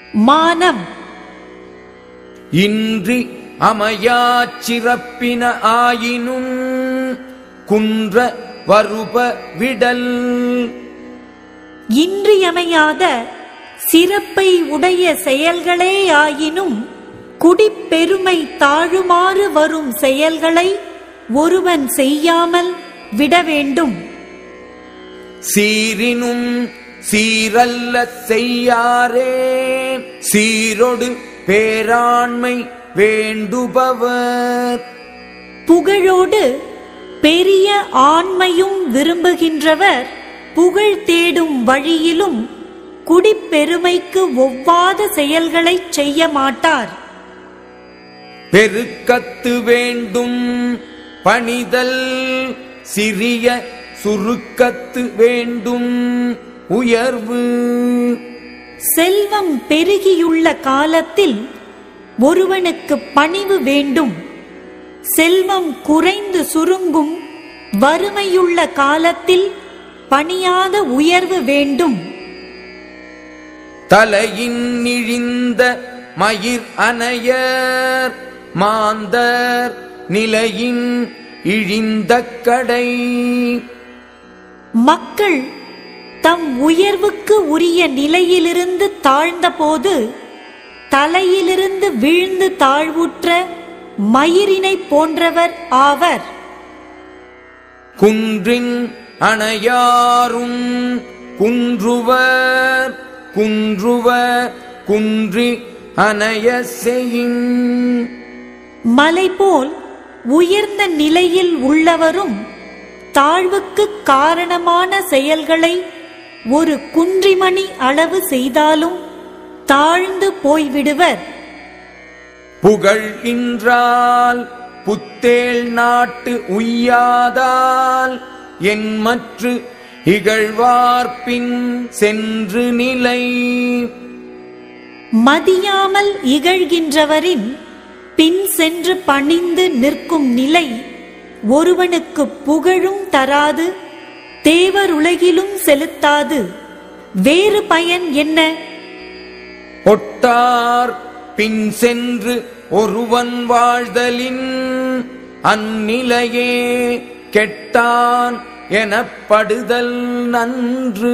மானம் இன்றி அமையாச் சிறப்பின ஆயினும் குன்ற வருப விடல் இன்றியமையாத சிறப்பை உடைய செயல்களே ஆயினும் குடிப்பெருமை தாழுமாறு வரும் செயல்களை ஒருவன் செய்யாமல் விட வேண்டும் சீரினும் சீரல்ல செய்யாரே சீரொடு பேராண்மை வேண்டுபவர் புகழோடு பெரிய ஆண்மையும் விரும்புகின்றவர் புகழ் தேடும் வழியிலும் குடிப்பெருமைக்கு ஒவ்வாத செயல்களைச் செய்ய மாட்டார் பெருக்கத்து வேண்டும் பணிதல் சிறிய சுருக்கத்து வேண்டும் உயர்வு செல்வம் பெருகியுள்ள காலத்தில் ஒருவனுக்கு பணிவு வேண்டும் செல்வம் குறைந்து சுருங்கும் வறுமையுள்ள காலத்தில் பணியாத உயர்வு வேண்டும் தலையின் இழிந்த மயிர் அணையர் மாந்தர் நிலையின் இழிந்த கடை மக்கள் தம் உயர்வுக்கு உரிய நிலையிலிருந்து தாழ்ந்தபோது தலையிலிருந்து வீழ்ந்து தாழ்வுற்ற மயிரினை போன்றவர் ஆவர் குன்றின் அணையாரும் குன்றுவர் குன்றுவ குன்றி அணைய செய்யின் மலை போல் உயர்ந்த நிலையில் உள்ளவரும் தாழ்வுக்கு காரணமான செயல்களை ஒரு குன்றிமணி அளவு செய்தாலும் தாழ்ந்து போய்விடுவர் புகழ் இன்றால் புத்தேள் நாட்டு உய்யாதால் என் மற்று இகழ்வார்பின் சென்று நிலை மதியாமல் இகழ்கின்றவரின் பின் சென்று பணிந்து நிற்கும் நிலை ஒருவனுக்கு புகழும் தராது தேவருலகிலும் செலுத்தாது வேறு பயன் என்ன ஒட்டார் பின் சென்று ஒருவன் வாழ்தலின் அந்நிலையே கெட்டான் எனப்படுதல் நன்று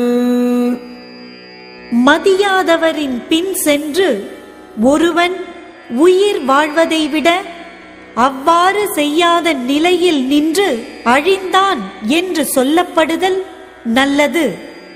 மதியாதவரின் பின் சென்று ஒருவன் உயிர் வாழ்வதை விட அவ்வாறு செய்யாத நிலையில் நின்று அழிந்தான் என்று சொல்லப்படுதல் நல்லது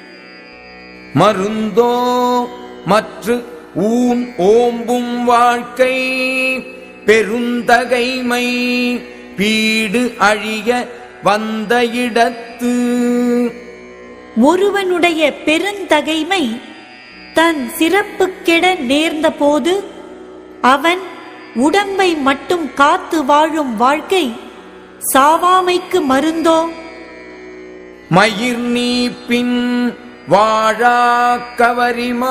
மருந்தோ மற்று ஊன் ஓம்பும் வாழ்க்கை பெருந்தகைமை பீடு அழிய வந்த இடத்து ஒருவனுடைய பெருந்தகைமை தன் சிறப்புக்கெட நேர்ந்தபோது அவன் உடம்பை மட்டும் காத்து வாழும் வாழ்க்கை சாவாமைக்கு மருந்தோ மயிர் நீப்பின் வாழா கவரிமா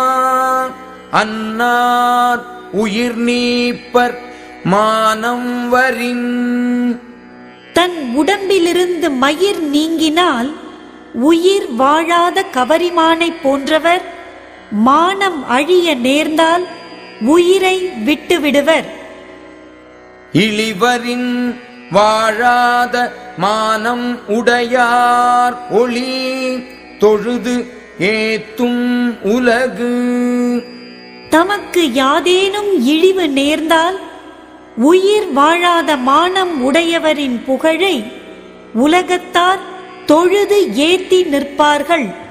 அன்னார் உயிர் நீப்பர் மானம் வரின் தன் உடம்பிலிருந்து மயிர் நீங்கினால் உயிர் வாழாத கவரிமானைப் போன்றவர் மானம் அழிய நேர்ந்தால் உயிரை விட்டுவிடுவர் இளிவரின் வாழாத மானம் உடையார் ஒளி தொழுது ஏத்தும் உலகு தமக்கு யாதேனும் இழிவு நேர்ந்தால் உயிர் வாழாத மானம் உடையவரின் புகழை உலகத்தார் தொழுது ஏத்தி நிற்பார்கள்